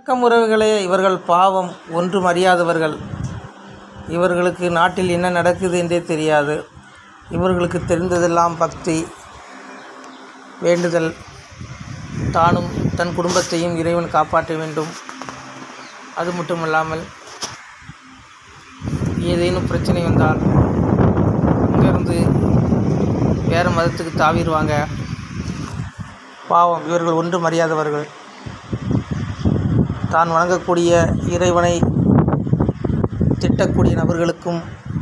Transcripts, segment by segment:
வணக்கம் உறவுகளே இவர்கள் பாவம் ஒன்றும் அறியாதவர்கள் இவர்களுக்கு நாட்டில் என்ன நடக்குது என்றே தெரியாது இவர்களுக்கு தெரிந்ததெல்லாம் பக்தி வேண்டுதல் தானும் தன் குடும்பத்தையும் இறைவன் காப்பாற்ற வேண்டும் அது மட்டுமல்லாமல் ஏதேனும் பிரச்சனை வந்தால் இங்கேருந்து வேறு மதத்துக்கு தாவிடுவாங்க பாவம் இவர்கள் ஒன்றும் அறியாதவர்கள் தான் வணங்கக்கூடிய இறைவனை திட்டக்கூடிய நபர்களுக்கும்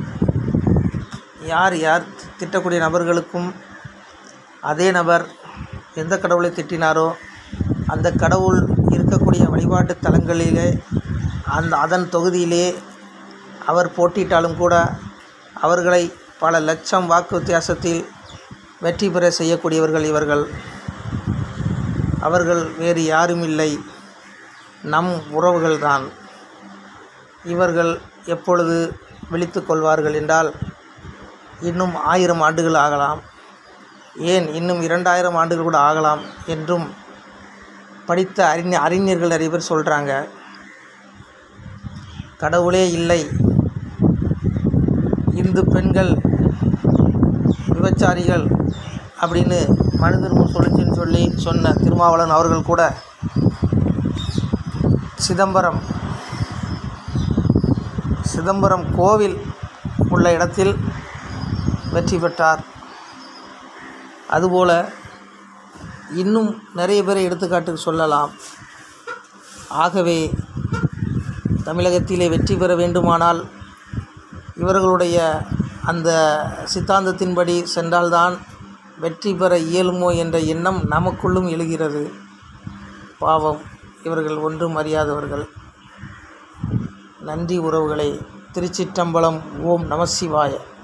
யார் யார் திட்டக்கூடிய நபர்களுக்கும் அதே நபர் எந்த கடவுளை திட்டினாரோ அந்த கடவுள் இருக்கக்கூடிய வழிபாட்டு தலங்களிலே அந்த அதன் தொகுதியிலே அவர் போட்டியிட்டாலும் கூட அவர்களை பல லட்சம் வாக்கு வித்தியாசத்தில் வெற்றி பெற செய்யக்கூடியவர்கள் இவர்கள் அவர்கள் வேறு யாரும் இல்லை நம் உறவுகள்தான் இவர்கள் எப்பொழுது விழித்து கொள்வார்கள் என்றால் இன்னும் ஆயிரம் ஆண்டுகள் ஆகலாம் ஏன் இன்னும் இரண்டாயிரம் ஆண்டுகள் கூட ஆகலாம் என்றும் படித்த அறிஞ அறிஞர்கள் நிறைய பேர் சொல்கிறாங்க கடவுளே இல்லை இந்து பெண்கள் விபச்சாரிகள் அப்படின்னு மனு திரும்ப சொல்லுச்சுன்னு சொல்லி சொன்ன திருமாவளவன் அவர்கள் கூட சிதம்பரம் சிதம்பரம் கோவில் உள்ள இடத்தில் வெற்றி பெற்றார் அதுபோல் இன்னும் நிறைய பேரை எடுத்துக்காட்டுக்கு சொல்லலாம் ஆகவே தமிழகத்திலே வெற்றி பெற வேண்டுமானால் இவர்களுடைய அந்த சித்தாந்தத்தின்படி சென்றால்தான் வெற்றி பெற இயலுமோ என்ற எண்ணம் நமக்குள்ளும் எழுகிறது பாவம் இவர்கள் ஒன்றும் அறியாதவர்கள் நன்றி உறவுகளை திருச்சிற்றம்பலம் ஓம் நமசிவாய